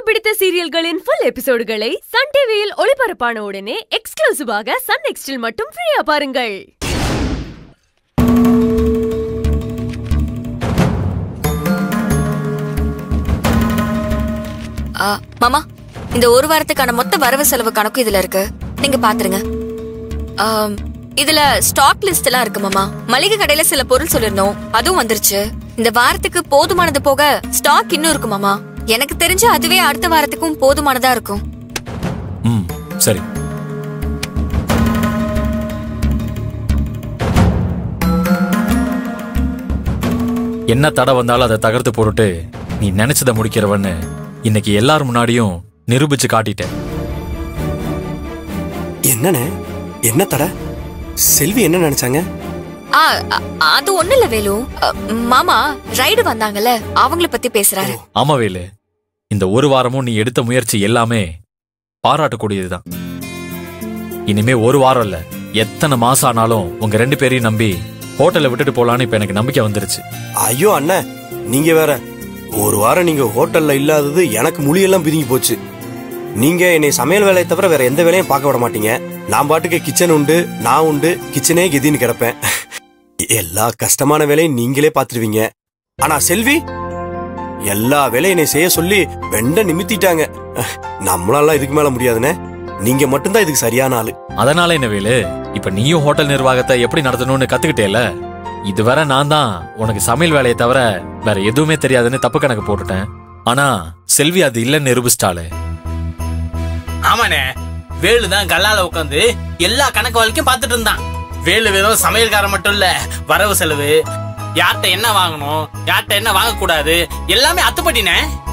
பிடித்த சீரியல்களின் full எபிசோடுகளை Sun டிவியில் ஒளிபரப்பான உடனே எக்ஸ்க்ளூசிவாக சன் நெக்ஸ்டில் மட்டும் ஃப்ரீயா பாருங்கள் ஆ, மாமா இந்த ஒரு வாரத்துக்கான மொத்த வரவு செலவு கணக்கு இதுல இருக்கு நீங்க பாத்துருங்க ஆம், இதுல ஸ்டாக் லிஸ்ட் எல்லாம் இருக்கு மாமா மளிகை கடையில சில பொருள் சொல்லிருந்தோம் அதுவும் வந்துருச்சு இந்த வாரத்துக்கு போதுமானது போக ஸ்டாக் இன்னும் இருக்கு மாமா எனக்கு தெரிஞ்சு அதுவே அடுத்த வாரத்துக்கும் போதுமானதா இருக்கும் ம் சரி என்ன தடை வந்தாலும் அதை தகர்த்து போட்டுட்டு நீ நினைச்சதை முடிக்கிறவன்னு இன்னைக்கு எல்லார் முன்னாடியும் நிரூபிச்சு காட்டிட்டேன் என்னண்ணே என்ன தடை செல்வி என்ன நினைச்சாங்க ஆ, அ- அது ஒண்ணு இல்ல வேலு அ, மாமா ரைடு வந்தாங்கல்ல அவங்கள பத்தி பேசுறாரு ஆமா வேலு இந்த ஒரு வாரமும் நீ எடுத்த முயற்சி எல்லாமே பாராட்டக்கூடியதுதான் இனிமே ஒரு வாரம் இல்ல எத்தனை மாசம் ஆனாலும் உங்க ரெண்டு பேரையும் நம்பி ஹோட்டலை விட்டுட்டு போலான்னு இப்ப எனக்கு நம்பிக்கை வந்துருச்சு ஐயோ அண்ணன் நீங்க வேற ஒரு வாரம் நீங்க ஹோட்டல்ல இல்லாதது எனக்கு மொழியெல்லாம் பிதுங்கி போச்சு நீங்க என்னை சமையல் வேலையை தவிர வேற எந்த வேலையும் பார்க்க விட மாட்டீங்க நான் பாட்டுக்கு கிச்சன் உண்டு நான் உண்டு கிச்சனே கெதின்னு கிடப்பேன் எல்லா கஷ்டமான வேலையும் நீங்களே பார்த்துருவீங்க ஆனா செல்வி எல்லா வேலையும் என்னை செய்ய சொல்லி வெண்ட நிமித்திட்டாங்க நம்மளால இதுக்கு மேல முடியாதுண்ணே நீங்க மட்டும்தான் இதுக்கு சரியான ஆளு அதனால என்ன வேலு இப்ப நீயும் ஹோட்டல் நிர்வாகத்தை எப்படி நடத்தணும்னு கத்துக்கிட்டேல இதுவரை நான் தான் உனக்கு சமையல் வேலையை தவிர வேற எதுவுமே தெரியாதுன்னு தப்பு கணக்கு போட்டுட்டேன் ஆனா செல்வி அது இல்லைன்னு நிரூபிச்சிட்டாளே ஆமாண்ணே வேலு தான் கல்லால உட்காந்து எல்லா கணக்கு வரைக்கும் பார்த்துட்டு இருந்தான் வேலு வெறும் சமையல்காரன் மட்டும் இல்ல வரவு செலவு யார்கிட்ட என்ன வாங்கணும் யார்கிட்ட என்ன வாங்கக்கூடாது எல்லாமே அத்துப்பட்டினே